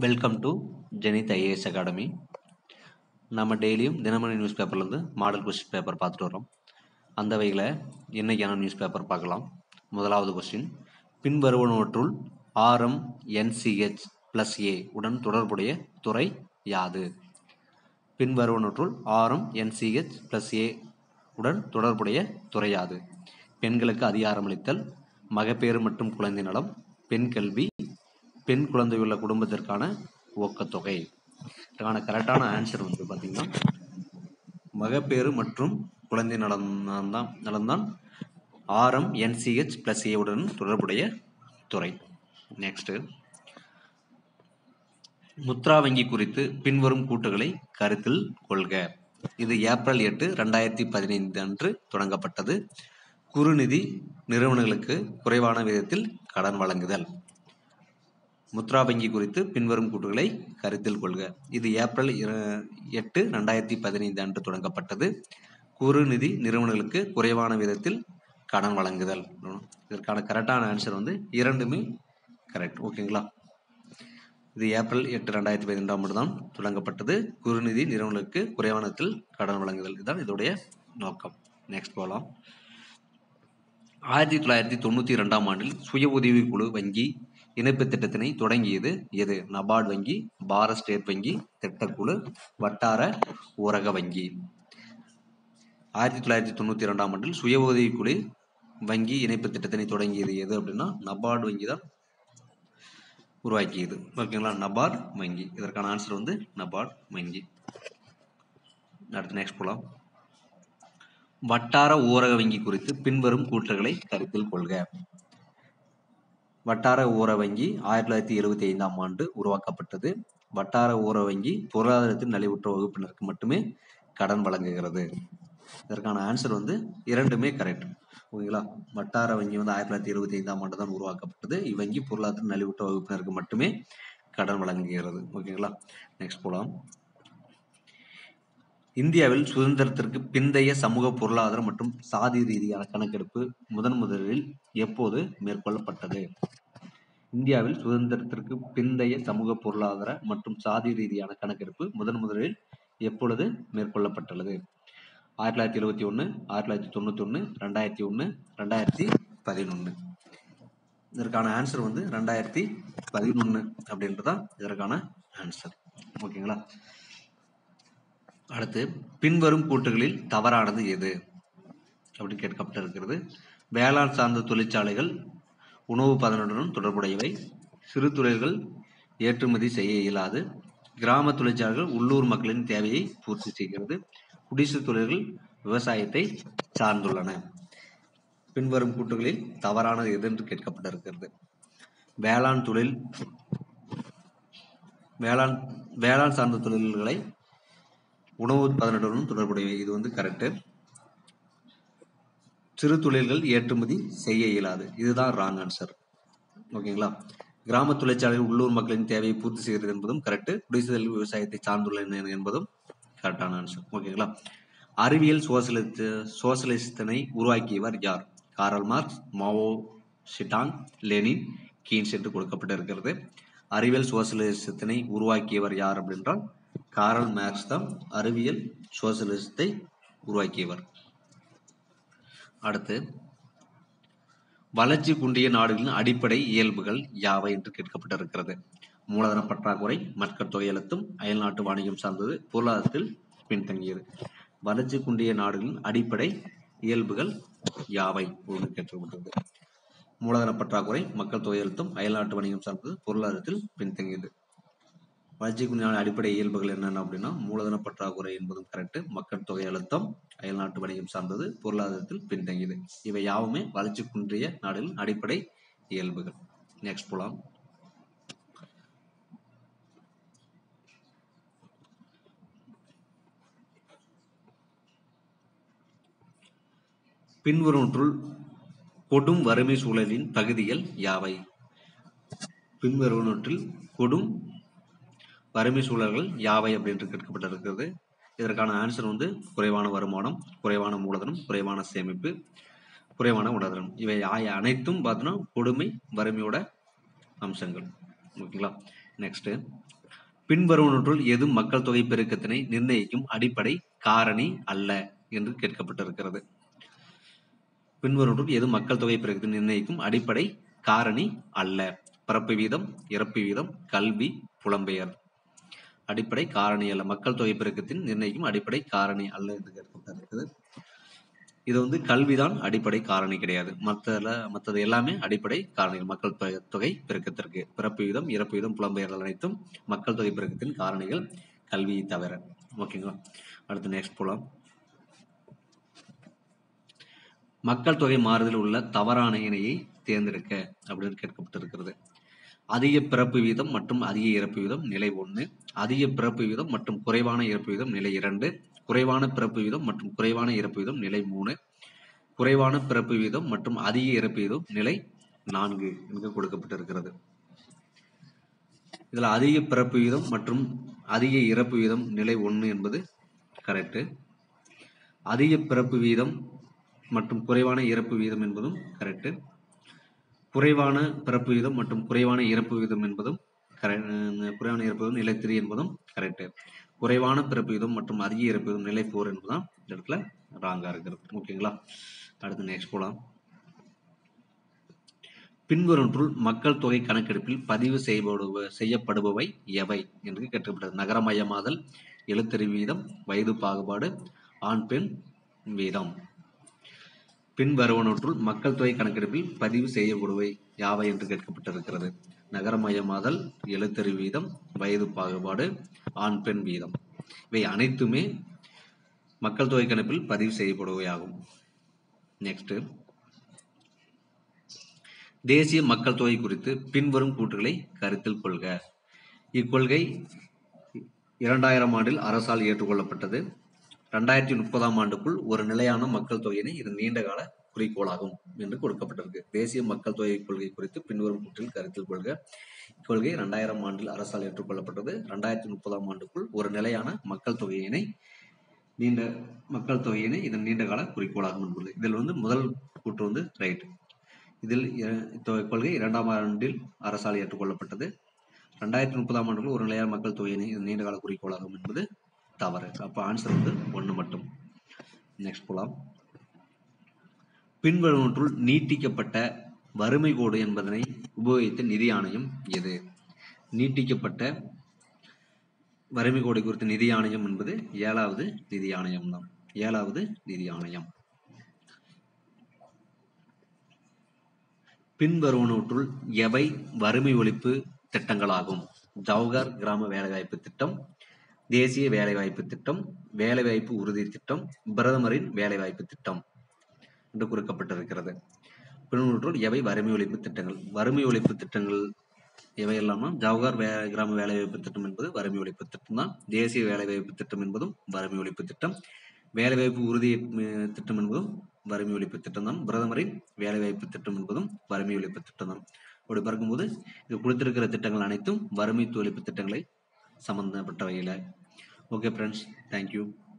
welcome to Zenith IAS academy நம்ம டெய்லியும் Dinamani news பேப்பர்லேருந்து மாடல் கொஸ்டின் பேப்பர் பார்த்துட்டு வரோம் அந்த வகையில் இன்னைக்கான நியூஸ் பேப்பர் பார்க்கலாம் முதலாவது கொஸ்டின் பின்வருவனவற்றுள் ஆர்எம் என்சிஹெச் ப்ளஸ் ஏ உடன் தொடர்புடைய துறை யாது பின்வருவனவற்றுள் ஆர்எம் என்சிஹெச் ப்ளஸ் ஏ உடன் தொடர்புடைய துறை யாது பெண்களுக்கு அதிகாரமளித்தல் மகப்பேறு மற்றும் குழந்தை நலம் பெண் கல்வி பெண் குழந்தையுள்ள குடும்பத்திற்கான ஊக்கத்தொகை இதுக்கான கரெக்டான ஆன்சர் வந்து பார்த்தீங்கன்னா மகப்பேறு மற்றும் குழந்தை நலம் தான் நலம்தான் ஆர்எம் என்சிஹெச் பிளஸ் ஏவுடன் தொடர்புடைய துறை நெக்ஸ்ட் முத்ரா வங்கி குறித்து பின்வரும் கூட்டுகளை கருத்தில் கொள்க இது ஏப்ரல் எட்டு ரெண்டாயிரத்தி பதினைந்து அன்று தொடங்கப்பட்டது குறுநிதி நிறுவனங்களுக்கு குறைவான விதத்தில் கடன் வழங்குதல் முத்ரா வங்கி குறித்து பின்வரும் கூற்றுகளை கருத்தில் கொள்க இது ஏப்ரல் இர- எட்டு ரெண்டாயிரத்தி பதினைந்து அன்று தொடங்கப்பட்டது குறுநிதி நிறுவனங்களுக்கு குறைவான விதத்தில் கடன் வழங்குதல் இதற்கான கரெக்டான ஆன்சர் வந்து இரண்டுமே கரெக்ட் ஓகேங்களா இது ஏப்ரல் எட்டு ரெண்டாயிரத்தி பதினெண்டாம் ஆண்டு தான் தொடங்கப்பட்டது குறுநிதி நிறுவனங்களுக்கு குறைவான விதத்தில் கடன் வழங்குதல் இதுதான் இதோடைய நோக்கம் நெக்ஸ்ட் போகலாம் ஆயிரத்தி தொள்ளாயிரத்தி தொண்ணூற்றி ரெண்டாம் ஆண்டில் சுய உதவி குழு வங்கி இணைப்பு திட்டத்தினை தொடங்கியது எது நபார்டு வங்கி பாரத் ஸ்டேட் வங்கி திட்டக்குழு வட்டார ஊரக வங்கி ஆயிரத்தி தொள்ளாயிரத்தி தொண்ணூற்றி ரெண்டாம் ஆண்டில் சுய உதவி குழு வங்கி இணைப்பு திட்டத்தினை தொடங்கியது எது அப்படின்னா நபார்டு வங்கி தான் உருவாக்கியது ஓகேங்களா நபார்டு வங்கி இதற்கான ஆன்சர் வந்து நபார்டு வங்கி அடுத்து நெக்ஸ்ட் போலாம் வட்டார ஊரக வங்கி குறித்து பின்வரும் கூற்றுகளை கருத்தில் கொள்க வட்டார ஊரக வங்கி ஆயிரத்தி தொள்ளாயிரத்தி எழுபத்தி ஐந்தாம் ஆண்டு உருவாக்கப்பட்டது வட்டார ஊரக வங்கி பொருளாதாரத்தில் நலிவுற்ற வகுப்பினருக்கு மட்டுமே கடன் வழங்குகிறது இதற்கான ஆன்சர் வந்து இரண்டுமே கரெக்ட் ஓகேங்களா வட்டார வங்கி வந்து ஆயிரத்தி தொள்ளாயிரத்தி எழுபத்தி ஐந்தாம் ஆண்டு தான் உருவாக்கப்பட்டது இவ்வங்கி பொருளாதார நலிவுற்ற வகுப்பினருக்கு மட்டுமே கடன் வழங்குகிறது ஓகேங்களா நெக்ஸ்ட் போலாம் இந்தியாவில் சுதந்திரத்திற்கு பிந்தைய சமூக பொருளாதார மற்றும் சாதி ரீதியான கணக்கெடுப்பு முதன் முதலில் எப்போது மேற்கொள்ளப்பட்டது இந்தியாவில் சுதந்திரத்திற்கு பிந்தைய சமூக பொருளாதார மற்றும் சாதி ரீதியான கணக்கெடுப்பு முதன் முதலில் எப்பொழுது மேற்கொள்ளப்பட்டுள்ளது ஆயிரத்தி தொள்ளாயிரத்தி எழுபத்தி ஒன்று ஆயிரத்தி தொள்ளாயிரத்தி தொண்ணூத்தி ஒன்று ரெண்டாயிரத்தி ஒன்று ரெண்டாயிரத்தி பதினொன்று இதற்கான ஆன்சர் வந்து ரெண்டாயிரத்தி பதினொன்று அப்படின்றதான் இதற்கான ஆன்சர் ஓகேங்களா அடுத்து பின்வரும் கூற்றுகளில் தவறானது எது அப்படின்னு கேட்கப்பட்டிருக்கிறது வேளாண் சார்ந்த தொழிற்சாலைகள் உணவு பதனுடன் தொடர்புடையவை சிறு தொழில்கள் ஏற்றுமதி செய்ய இயலாது கிராம தொழிற்சாலைகள் உள்ளூர் மக்களின் தேவையை பூர்த்தி செய்கிறது குடிசை தொழில்கள் விவசாயத்தை சார்ந்துள்ளன பின்வரும் கூற்றுகளில் தவறானது எது என்று கேட்கப்பட்டிருக்கிறது வேளாண் தொழில் வேளாண் வேளாண் சார்ந்த தொழில்களை உணவு பதனிடுடன் தொடர்புடையவை இது வந்து கரெக்டு சிறு தொழில்கள் ஏற்றுமதி செய்ய இயலாது இதுதான் ராங் ஆன்சர் ஓகேங்களா கிராம தொழிற்சாலைகள் உள்ளூர் மக்களின் தேவையை பூர்த்தி செய்கிறது என்பதும் கரெக்ட் குடிசைதல் விவசாயத்தை சார்ந்துள்ளன என்பதும் கரெக்டான ஆன்சர் ஓகேங்களா அறிவியல் சோசலிஸ்ட் சோசலிஸ்டனை உருவாக்கியவர் யார் Karl Marx Mao Zedong Lenin Keynes என்று கொடுக்கப்பட்டிருக்கிறது அறிவியல் சோசலிசத்தினை உருவாக்கியவர் யார் அப்படின்றால் காரல் மார்க்ஸ் தான் அறிவியல் சோசலிசத்தை உருவாக்கியவர் அடுத்து வளர்ச்சி குன்றிய நாடுகளின் அடிப்படை இயல்புகள் யாவை என்று கேட்கப்பட்டிருக்கிறது மூலதன பற்றாக்குறை மக்கள் தொகை அழுத்தம் அயல்நாட்டு வாணிகம் சார்ந்தது பொருளாதாரத்தில் பின்தங்கியது வளர்ச்சி குன்றிய நாடுகளின் அடிப்படை இயல்புகள் யாவை என்று கேட்கப்பட்டது மூலதன பற்றாக்குறை மக்கள் தொகை அழுத்தம் அயல்நாட்டு வணிகம் சார்ந்தது பொருளாதாரத்தில் பின்தங்கியது வளர்ச்சிக்குண்டான அடிப்படை இயல்புகள் என்னென்ன அப்படின்னா மூலதன பற்றாக்குறை என்பதும் கரெக்ட் மக்கள் தொகை அழுத்தம் அயல்நாட்டு வணிகம் சார்ந்தது பொருளாதாரத்தில் பின்தங்கியது இவை யாவுமே வளர்ச்சி குன்றிய நாடுகளின் அடிப்படை இயல்புகள் நெக்ஸ்ட் போலாம் பின்வருவற்றுள் கொடும் வறுமை சூழலின் பகுதிகள் யாவை பின்வருவனவற்றில் கொடும் வறுமை சூழல்கள் யாவை அப்படின்னு கேட்கப்பட்டிருக்கிறது இதற்கான ஆன்சர் வந்து குறைவான வருமானம் குறைவான மூலதனம் குறைவான சேமிப்பு குறைவான உணர்தனம் இவை ஆய அனைத்தும் பார்த்தோன்னா கொடுமை வறுமையோட அம்சங்கள் ஓகேங்களா நெக்ஸ்ட் பின்வருவனற்றுள் எது மக்கள் தொகை பெருக்கத்தினை நிர்ணயிக்கும் அடிப்படை காரணி அல்ல என்று கேட்கப்பட்டிருக்கிறது பின்வருவற்றுள் எது மக்கள் தொகை பெருக்கத்தை நிர்ணயிக்கும் அடிப்படை காரணி அல்ல பிறப்பு வீதம் இறப்பு வீதம் கல்வி புலம்பெயர் அடிப்படை காரணி அல்ல மக்கள் தொகை பெருக்கத்தின் நிர்ணயிக்கும் அடிப்படை காரணி அல்ல என்று கேட்கப்பட்டிருக்கிறது இது வந்து கல்விதான் அடிப்படை காரணி கிடையாது மற்ற மற்றது எல்லாமே அடிப்படை காரணிகள் மக்கள் தொகை தொகை பெருக்கத்திற்கு பிறப்பு வீதம் இறப்பு வீதம் புலம்பெயர்கள் அனைத்தும் மக்கள் தொகை பெருக்கத்தின் காரணிகள் கல்வியை தவிர ஓகேங்களா அடுத்து நெக்ஸ்ட் போலாம் மக்கள் தொகை மாறுதல் உள்ள தவறான இணையை தேர்ந்தெடுக்க அப்படின்னு கேட்கப்பட்டிருக்கிறது அதிக பிறப்பு வீதம் மற்றும் அதிக இறப்பு வீதம் நிலை ஒன்று அதிக பிறப்பு வீதம் மற்றும் குறைவான இறப்பு வீதம் நிலை இரண்டு குறைவான பிறப்பு வீதம் மற்றும் குறைவான இறப்பு வீதம் நிலை மூணு குறைவான பிறப்பு வீதம் மற்றும் அதிக இறப்பு வீதம் நிலை நான்கு என்று கொடுக்கப்பட்டிருக்கிறது இதுல அதிக பிறப்பு வீதம் மற்றும் அதிக இறப்பு வீதம் நிலை ஒன்று என்பது கரெக்டு அதிக பிறப்பு வீதம் மற்றும் குறைவான இறப்பு வீதம் என்பதும் கரெக்டு குறைவான பிறப்பு வீதம் மற்றும் குறைவான இறப்பு வீதம் என்பதும் குறைவான இறப்பு வீதம் நிலை த்ரீ என்பதும் கரெக்டு குறைவான பிறப்பு வீதம் மற்றும் அதிக இறப்பு வீதம் நிலை ஃபோர் என்பதுதான் இந்த இடத்துல ராங்கா இருக்கிறது ஓகேங்களா அடுத்து நெக்ஸ்ட் போலாம் பின்வருவற்றுள் மக்கள் தொகை கணக்கெடுப்பில் பதிவு செய்யப்படுவ செய்யப்படுபவை எவை என்று கேட்கப்பட்டது நகரமயமாதல் எழுத்தறிவு வீதம் வயது பாகுபாடு ஆண் பெண் வீதம் பின்வருவனற்றுள் மக்கள் தொகை கணக்கெடுப்பில் பதிவு செய்யப்படுவை யாவை என்று கேட்கப்பட்டிருக்கிறது நகரமயமாதல் எழுத்தறிவு வீதம் வயது பாகுபாடு ஆண் பெண் வீதம் இவை அனைத்துமே மக்கள் தொகை கணக்கில் பதிவு செய்யப்படுவை ஆகும் நெக்ஸ்ட் தேசிய மக்கள் தொகை குறித்து பின்வரும் கூற்றுகளை கருத்தில் கொள்க இக்கொள்கை இரண்டாயிரம் ஆண்டில் அரசால் ஏற்றுக்கொள்ளப்பட்டது ரெண்டாயிரத்தி முப்பதாம் ஆண்டுக்குள் ஒரு நிலையான மக்கள் தொகையினை இது நீண்டகால குறிக்கோளாகும் என்று கொடுக்கப்பட்டிருக்கு தேசிய மக்கள் தொகை கொள்கை குறித்து பின்வரும் கூற்றில் கருத்தில் கொள்க இக்கொள்கை இரண்டாயிரம் ஆண்டில் அரசால் ஏற்றுக்கொள்ளப்பட்டது ரெண்டாயிரத்தி முப்பதாம் ஆண்டுக்குள் ஒரு நிலையான மக்கள் தொகையினை நீண்ட மக்கள் தொகையினை இதன் நீண்டகால குறிக்கோளாகும் என்பது இதில் வந்து முதல் கூற்று வந்து ரைட் இதில் கொள்கை இரண்டாம் ஆண்டில் அரசால் ஏற்றுக்கொள்ளப்பட்டது ரெண்டாயிரத்தி முப்பதாம் ஆண்டுக்குள் ஒரு நிலையான மக்கள் தொகையினை இது நீண்டகால குறிக்கோளாகும் என்பது தவறு அப்போ ஆன்சர் வந்து ஒன்று மட்டும் நெக்ஸ்ட் போலாம் பின்வருவற்றுள் நீட்டிக்கப்பட்ட வறுமை கோடு என்பதனை உபயோகித்த நிதி ஆணையம் எது நீட்டிக்கப்பட்ட வறுமை கோடு குறித்த நிதி ஆணையம் என்பது ஏழாவது நிதி ஆணையம் தான் ஏழாவது நிதி ஆணையம் பின்வருவனவற்றுள் எவை வறுமை ஒழிப்பு திட்டங்களாகும் ஜவஹர் கிராம வேலைவாய்ப்பு திட்டம் தேசிய வேலைவாய்ப்பு திட்டம் வேலைவாய்ப்பு உறுதி திட்டம் பிரதமரின் வேலைவாய்ப்பு திட்டம் என்று குறிக்கப்பட்டிருக்கிறது பின்னூற்றுள் எவை வறுமை ஒழிப்பு திட்டங்கள் வறுமை ஒழிப்பு திட்டங்கள் எவை எல்லாம்னா ஜவஹர் வே கிராம வேலைவாய்ப்பு திட்டம் என்பது வறுமை ஒழிப்பு திட்டம் தான் தேசிய வேலைவாய்ப்பு திட்டம் என்பதும் வறுமை ஒழிப்பு திட்டம் வேலைவாய்ப்பு உறுதி திட்டம் என்பதும் வறுமை ஒழிப்பு திட்டம் தான் பிரதமரின் வேலைவாய்ப்பு திட்டம் என்பதும் வறுமை ஒழிப்பு திட்டம் தான் அப்படி பார்க்கும்போது இது கொடுத்திருக்கிற திட்டங்கள் அனைத்தும் வறுமை ஒழிப்பு திட்டங்களை சம்பந்தப்பட்டவையில் ஓகே ஃப்ரெண்ட்ஸ் தேங்க்யூ